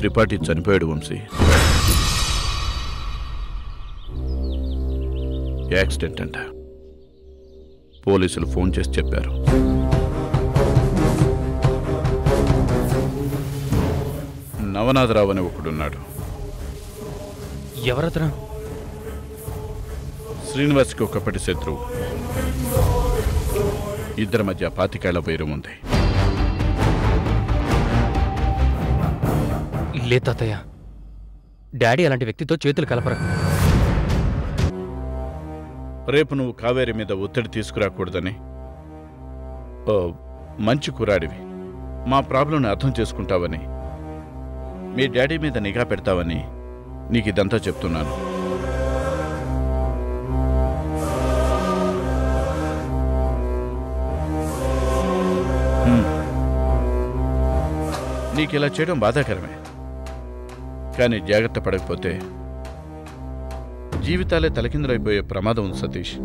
త్రిపాఠి చనిపోయాడు వంశీ యాక్సిడెంట్ అంట పోలీసులు ఫోన్ చేసి చెప్పారు నవనాథరావు అని ఒకడున్నాడు ఎవరతను శ్రీనివాస్కి ఒకప్పటి శత్రువు ఇద్దరి మధ్య పాతికేళ్ల వైరం ఉంది లే తాతయ్య డాడీ అలాంటి వ్యక్తితో చేతులు కలపరు రేపు నువ్వు కావేరి మీద ఒత్తిడి తీసుకురాకూడదని ఓ మంచి కురాడివి మా ప్రాబ్లంని అర్థం చేసుకుంటావని మీ డాడీ మీద నిఘా పెడతావని నీకు ఇదంతా చెప్తున్నాను హ్మ్. నీకు ఇలా చేయడం బాధాకరమే కానీ జాగ్రత్త పడకపోతే జీవితాలే తలకిందులైపోయే ప్రమాదం ఉంది సతీష్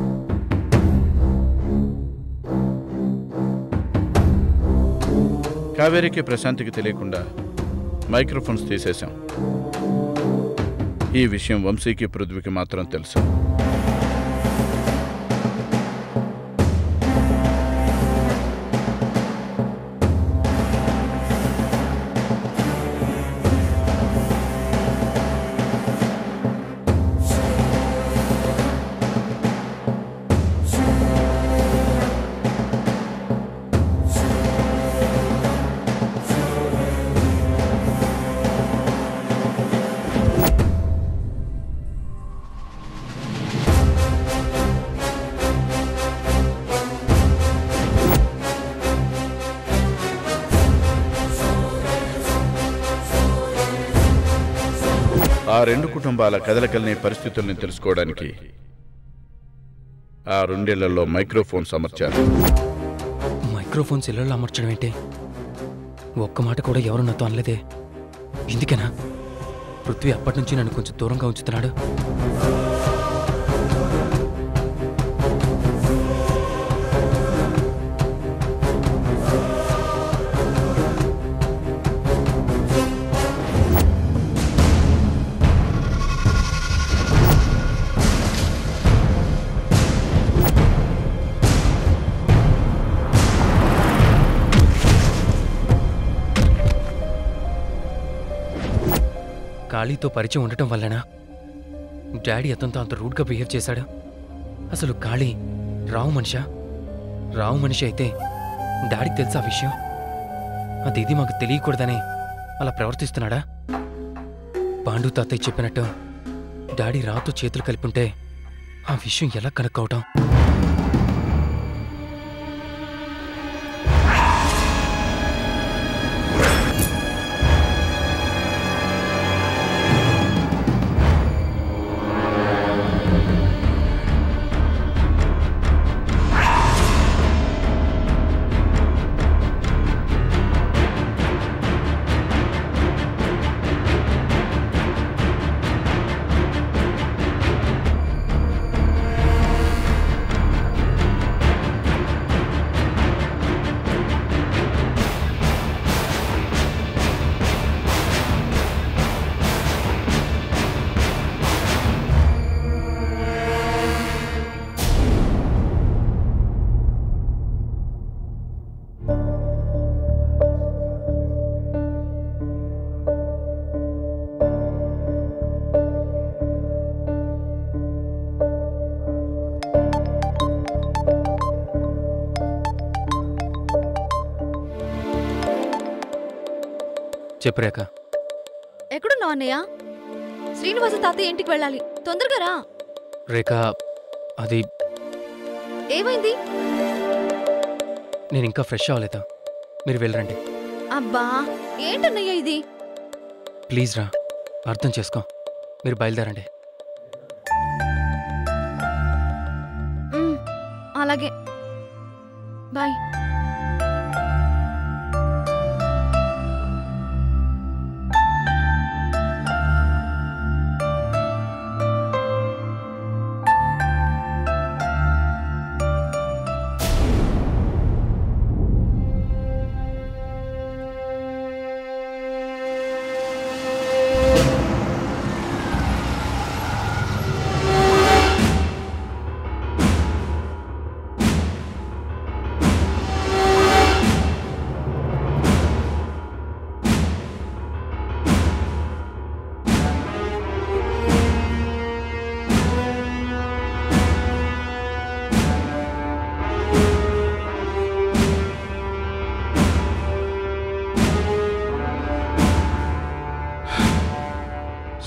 కావేరికి ప్రశాంతికి తెలియకుండా మైక్రోఫోన్స్ తీసేశాం ఈ విషయం వంశీకి పృథ్వీకి మాత్రం తెలుసు ఆ రెండు కుటుంబాల కదలకల్ని పరిస్థితుల్ని తెలుసుకోవడానికి ఆ రెండేళ్లలో మైక్రోఫోన్స్ అమర్చారు మైక్రోఫోన్స్ ఇళ్లలో అమర్చడం ఏంటి ఒక్క మాట కూడా ఎవరు నాతో అనలేదే ఎందుకేనా పృథ్వీ అప్పటి నుంచి నన్ను కొంచెం దూరంగా ఉంచుతున్నాడు ఖాళీతో పరిచయం ఉండటం వల్లనా డాడీ అతనితో అంత రూడ్గా బిహేవ్ చేశాడు అసలు ఖాళీ రావు మనిషా రావు మనిషి అయితే డాడీకి తెలుసా ఆ విషయం అది ఇది మాకు తెలియకూడదని అలా ప్రవర్తిస్తున్నాడా పాండు తాతయ్య చెప్పినట్టు డాడీ రాతో చేతులు కలిపి ఉంటే ఆ విషయం ఎలా కనుక్కోవటం చెప్పు రేఖ ఎక్కడున్నావు అన్నయ్య శ్రీనివాస తాతయ్య ఇంటికి వెళ్ళాలి తొందరగా రా రేఖ అది ఏమైంది నేను ఇంకా ఫ్రెష్ అవ్వలేదు మీరు వెళ్ళరండి అబ్బా ఏంటన్నయ్య ఇది ప్లీజ్ రా అర్థం చేసుకో మీరు బయలుదేరండి ఉమ్, అలాగే బాయ్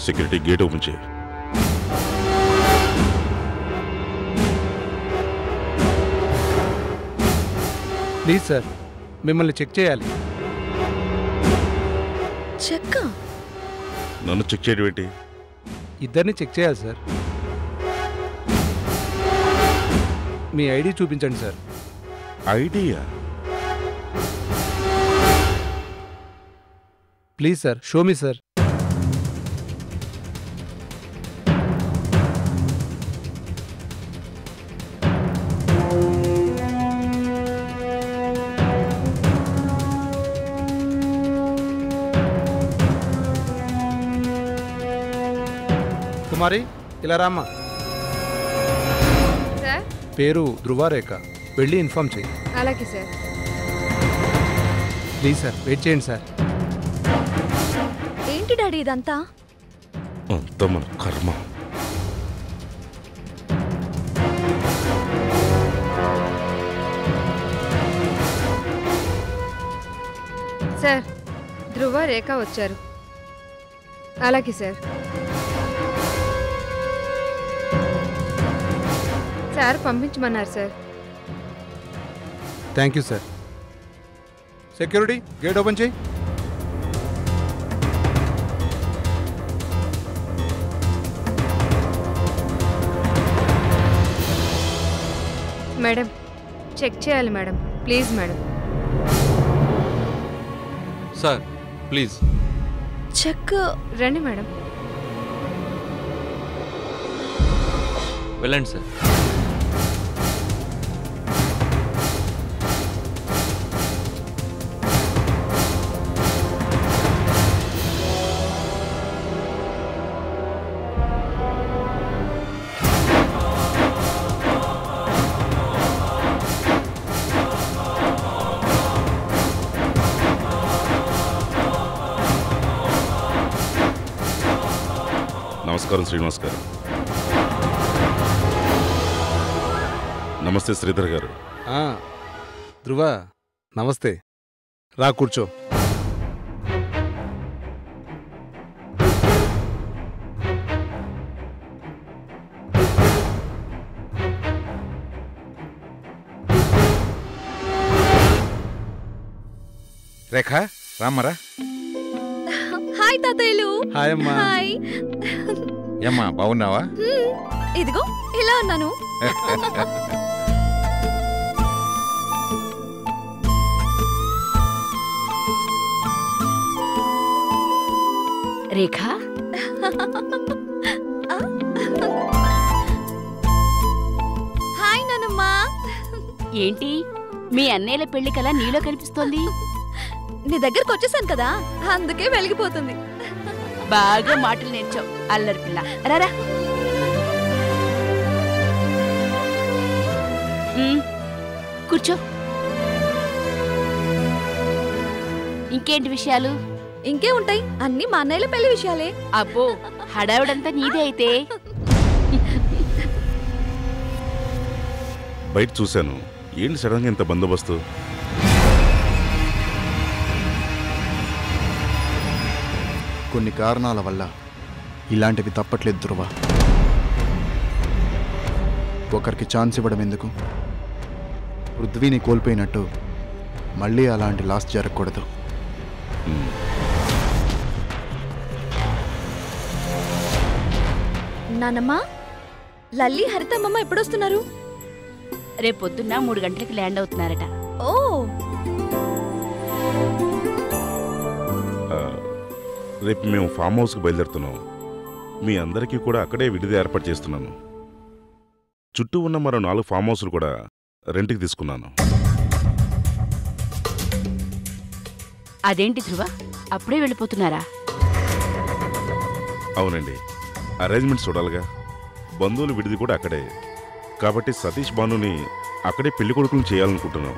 సెక్యూరిటీ గేట్ ఓపెన్ చేయి ప్లీజ్ సార్ మిమ్మల్ని చెక్ చేయాలి చెక్క నన్ను చెక్ చేయడం ఏంటి ఇద్దరిని చెక్ చేయాలి సార్ మీ ఐడి చూపించండి sir idea please sir show me sir Kumari ఇలా రామ్మా సార్ పేరు ధృవారేఖ వెళ్ళి ఇన్ఫామ్ చేయి అలాగే సార్ ప్లీజ్ సార్ వెయిట్ చేయండి సార్ ఏంటి డాడీ ఇదంతా అంత మన కర్మ సార్ ధ్రువ రేఖ వచ్చారు అలాగే సార్ సార్ పంపించమన్నారు sir thank you sir security gate open చేయి మేడం చెక్ చేయాలి madam please madam sir please check రండి మేడం వెళ్ళండి సార్ నమస్కారం శ్రీనివాస్ గారు నమస్తే శ్రీధర్ గారు ఆ, ధృవ నమస్తే రా కూర్చో రేఖ రామ్మరా హాయ్ తాతయ్యలు హాయ్ అమ్మా హాయ్ ఏమ్మా బాగున్నావా హ్మ్, ఇదిగో ఇలా ఉన్నాను రేఖ హాయ్ నానమ్మా ఏంటి మీ అన్నయ్యల పెళ్లి కల నీలో కనిపిస్తోంది నీ దగ్గరకు వచ్చేసాను కదా అందుకే వెలిగిపోతుంది బాగా మాటలు నేర్చావు అల్లరి పిల్ల రారా ఉమ్, కూర్చో ఇంకేంటి విషయాలు ఇంకే ఉంటాయి అన్ని మా అన్నయ్యల పెళ్లి విషయాలే అబ్బో హడావిడంతా నీదే అయితే బయట చూశాను ఏంటి సడన్గా ఇంత బందోబస్తు కొన్ని కారణాల వల్ల ఇలాంటివి తప్పట్లేదు ధృవ ఒకరికి ఛాన్స్ ఇవ్వడం ఎందుకు పృథ్వీని కోల్పోయినట్టు మళ్ళీ అలాంటి లాస్ జరగకూడదు ఉమ్, నానమ్మా లల్లి హరితమ్మమ్మ ఎప్పుడొస్తున్నారు రేపొద్దున్న మూడు గంటలకి ల్యాండ్ అవుతున్నారట ఓ ఆ, రేపు మేము ఫామ్ హౌస్కి బయలుదేరుతున్నాం మీ అందరికీ కూడా అక్కడే విడిది ఏర్పాటు చేస్తున్నాను చుట్టూ ఉన్న మరో నాలుగు ఫామ్ హౌస్లు కూడా రెంట్కి తీసుకున్నాను అదేంటి ధ్రువ అప్పుడే వెళ్ళిపోతున్నారా అవునండి అరేంజ్మెంట్స్ చూడాలిగా బంధువులు విడిది కూడా అక్కడే కాబట్టి సతీష్ బానుని అక్కడే పెళ్లి కొడుకులు చేయాలనుకుంటున్నాం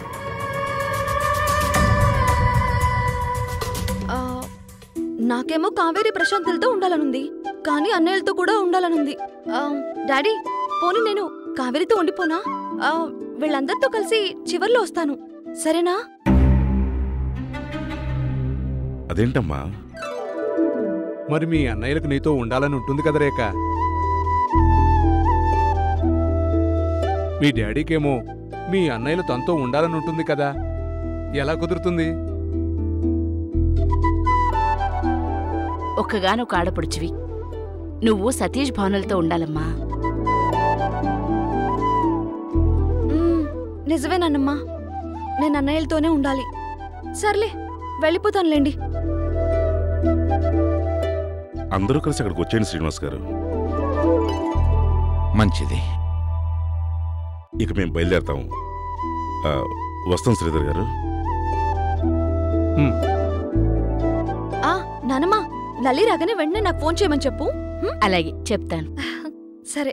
ఆ, నాకేమో కావేరి ప్రశాంతులతో ఉండాలనుంది కానీ అన్నయ్యలతో కూడా ఉండాలనుంది ఆ, డాడీ పోనీ నేను కావేరితో ఉండిపోనా ఆ, వీళ్ళందరితో కలిసి చివర్లో వస్తాను సరేనా అదేంటమ్మా మరి మీ అన్నయ్యలకు నీతో ఉండాలని ఉంటుంది కదా రేఖ మీ డాడీకేమో మీ అన్నయ్యలు తనతో ఉండాలని ఉంటుంది కదా ఎలా కుదురుతుంది ఒక్కగానొక ఆడపడుచువి నువ్వు సతీష్ భావనలతో ఉండాలమ్మా మ్మ్, నిజమేనన్నమ్మా నేను అన్నయ్యలతోనే ఉండాలి సర్లే వెళ్ళిపోతానులేండి అందరూ కలిసి అక్కడికి వచ్చేయండి శ్రీనివాస్ గారు మంచిది ఇక మేము బయలుదేరతాం ఆ, వస్తాం శ్రీధర్ గారు ఆ నానమ్మా లలి రాగానే వెంటనే నాకు ఫోన్ చేయమని చెప్పు హ్మ్? అలాగే చెప్తాను సరే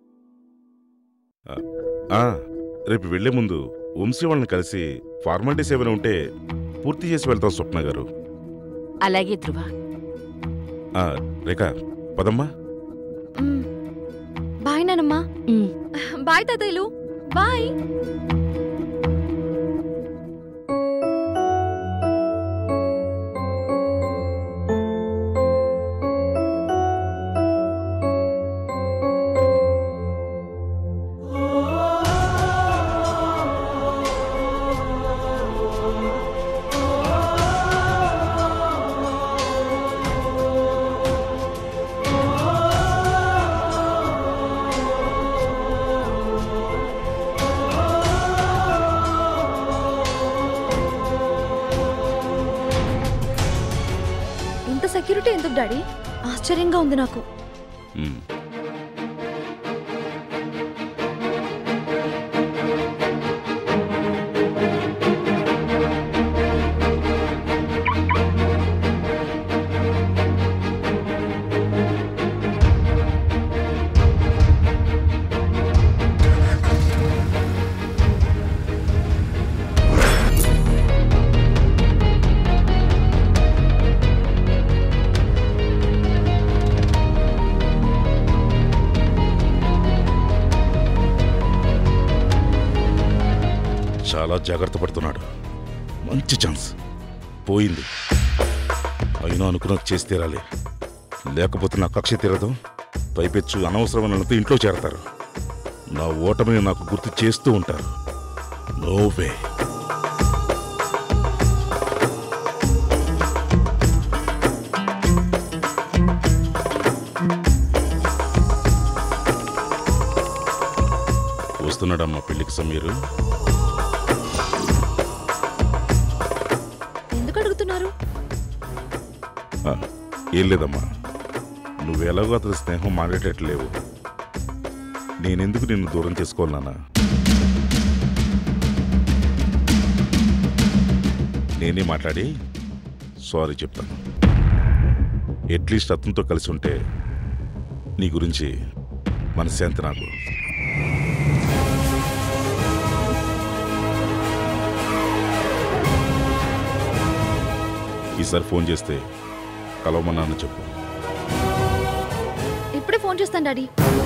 ఆ, రేపు వెళ్లే ముందు వంశీ వాళ్ళని కలిసి ఫార్మాలిటీస్ ఏమైనా ఉంటే పూర్తి చేసి వెళ్తాం స్వప్న గారు అలాగే ధ్రువ ఆ, రేఖ పదమ్మా మ్మ్. బాయ్ నానమ్మా ఉమ్. బాయ్ తాతయ్యలు బాయ్ ఇంత సెక్యూరిటీ ఎందుకు డాడీ ఆశ్చర్యంగా ఉంది నాకు ఉమ్. చాలా జాగ్రత్త పడుతున్నాడు మంచి ఛాన్స్ పోయింది అయినా అనుకున్నది చేసి తీరాలి లేకపోతే నా కక్ష తీరదు పైపెచ్చు అనవసరమైన వాళ్ళతో ఇంట్లో చేరతారు నా ఓటమిని నాకు గుర్తు చేస్తూ ఉంటారు నోవే వస్తున్నాడమ్మా పెళ్లికి సమీరు ఎందుకు అడుగుతున్నారు ఆ, ఏం లేదమ్మా నువ్వెలాగో అతని స్నేహం మానేటట్లేవు నేనెందుకు నిన్ను దూరం చేసుకోవాలన్నా నేనే మాట్లాడి సారీ చెప్తాను అట్లీస్ట్ అతనితో కలిసి ఉంటే నీ గురించి మనశ్శాంతి నాకు ఈసారి ఫోన్ చేస్తే కలవమన్నాను చెప్పు ఇప్పుడే ఫోన్ చేస్తాను డాడీ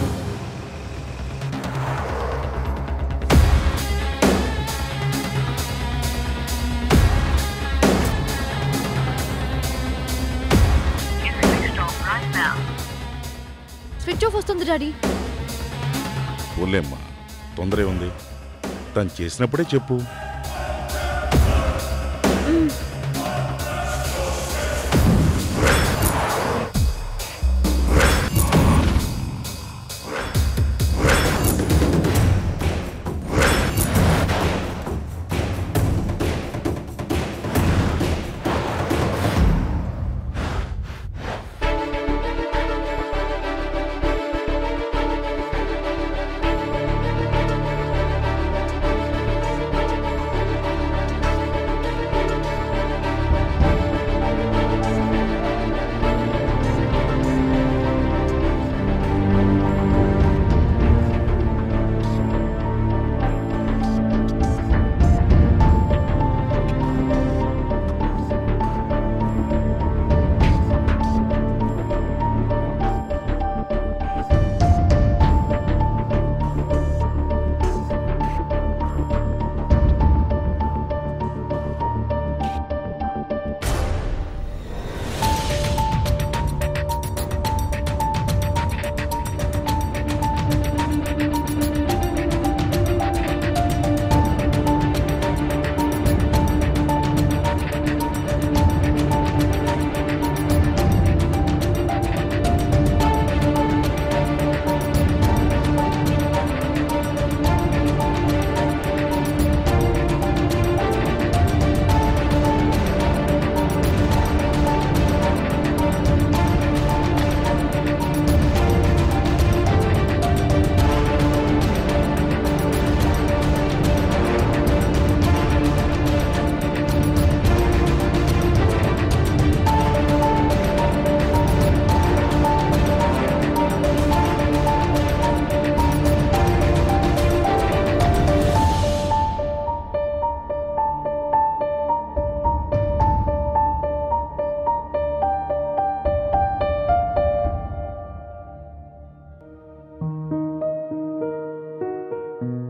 స్విచ్ ఆఫ్ వస్తుంది డాడీ పోలేమ్మా తొందర ఉంది తను చేసినప్పుడే చెప్పు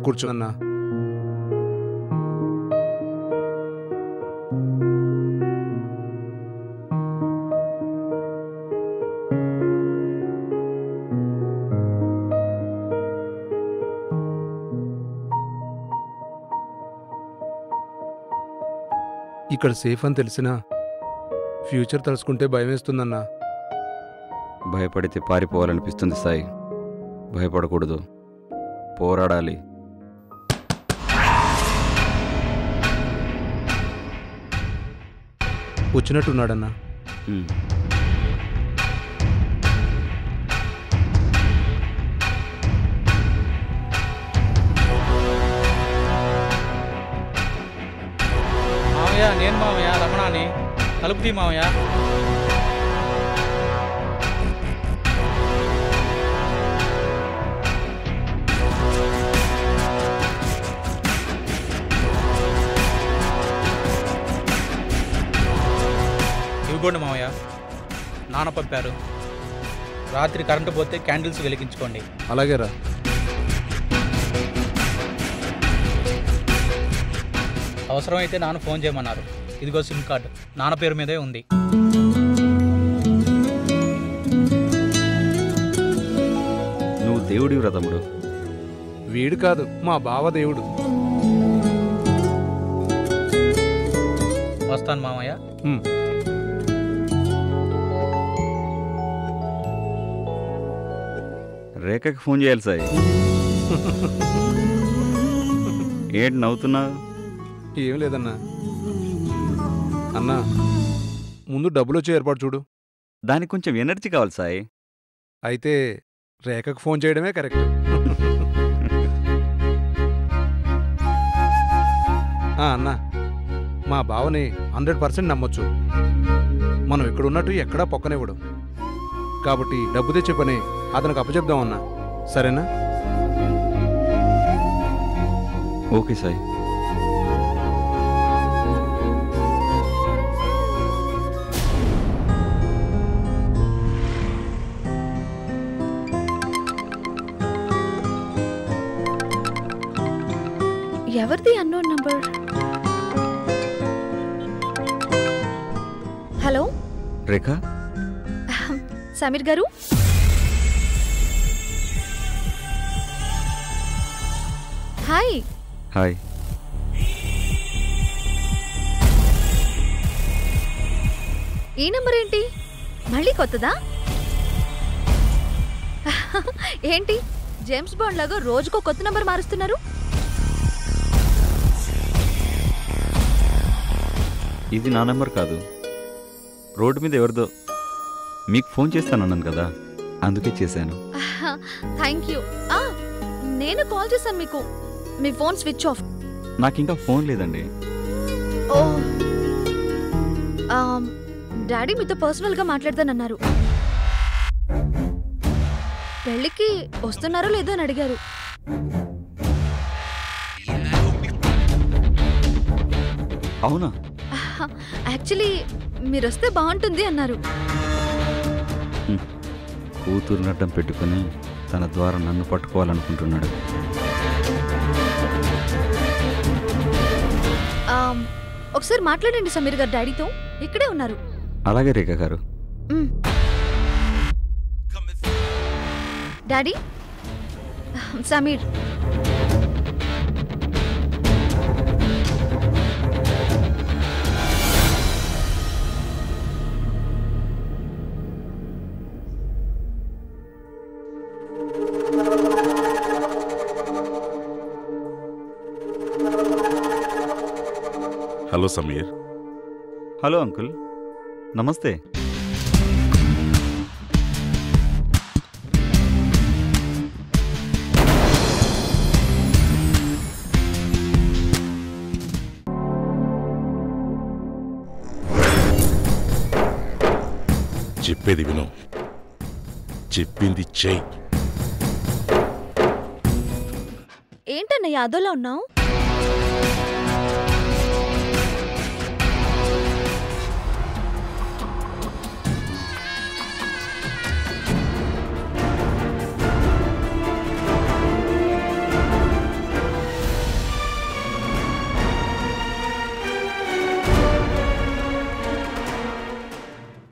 కూర్చో అన్నా ఇక్కడ సేఫ్ అని తెలిసినా ఫ్యూచర్ తలుచుకుంటే భయం వేస్తుందన్నా భయపడితే పారిపోవాలనిపిస్తుంది సాయి భయపడకూడదు పోరాడాలి వచ్చినట్టున్నాడన్నా ఉమ్. మామయ్య నేను మామయ్య రమణాని తలుపు తీ మామయ్య ఇవ్వకండి మామయ్య నాన్న పంపారు రాత్రి కరెంటు పోతే క్యాండిల్స్ వెలిగించుకోండి అలాగే రా అవసరమైతే నాన్న ఫోన్ చేయమన్నారు ఇదిగో సిమ్ కార్డు నాన్న పేరు మీదే ఉంది నువ్వు దేవుడివి రా తమ్ముడు వీడు కాదు మా బావ దేవుడు వస్తాను మామయ్య ఉమ్. రేఖకి ఫోన్ చేయాలి సాయి ఏంటి నవ్వుతున్నావు ఏం లేదన్నా అన్నా ముందు డబ్బులు వచ్చే ఏర్పాటు చూడు దానికి కొంచెం ఎనర్జీ కావాలి సాయి అయితే రేఖకు ఫోన్ చేయడమే కరెక్ట్ ఆ, అన్నా మా బావని హండ్రెడ్ పర్సెంట్ నమ్మొచ్చు మనం ఇక్కడ ఉన్నట్టు ఎక్కడా పొక్కనివ్వడు కాబట్టి డబ్బు తెచ్చే పని అతనికి అప్పచెప్దాం అన్నా సరేనా ఓకే సాయి ఎవరిది unknown number hello Rekha Sameer garu hi hi ఈ నంబర్ ఏంటి మళ్ళీ కొత్తదా ఏంటి జేమ్స్ బాండ్ లాగా రోజుకో కొత్త నంబర్ మారుస్తున్నారు ఇది నా నెంబర్ కాదు రోడ్డు మీద ఎవరిదో మీకు ఫోన్ చేస్తానన్నాను కదా అందుకే చేశాను థ్యాంక్ యూ నేను కాల్ చేశాను మీకు మీ ఫోన్ స్విచ్ ఆఫ్ నాకు ఇంకా ఫోన్ లేదండి ఓ ఆమ్, డాడీ మీతో పర్సనల్గా మాట్లాడతానన్నారు పెళ్ళికి వస్తున్నారో లేదో అని అడిగారు అవునా యాక్చువల్లీ మీరు వస్తే బాగుంటుంది అన్నారు కూతురు నడ్డం పెట్టుకుని తన ద్వారా నన్ను పట్టుకోవాలనుకుంటున్నాడు ఆమ్, ఒకసారి మాట్లాడండి సమీర్ గారు డాడీతో ఇక్కడే ఉన్నారు అలాగే రేఖ గారు మ్. Daddy Sameer hello Sameer hello uncle నమస్తే చెప్పేది విను చెప్పింది చెయ్యి ఏంటన్నయ్య అదోలా ఉన్నావు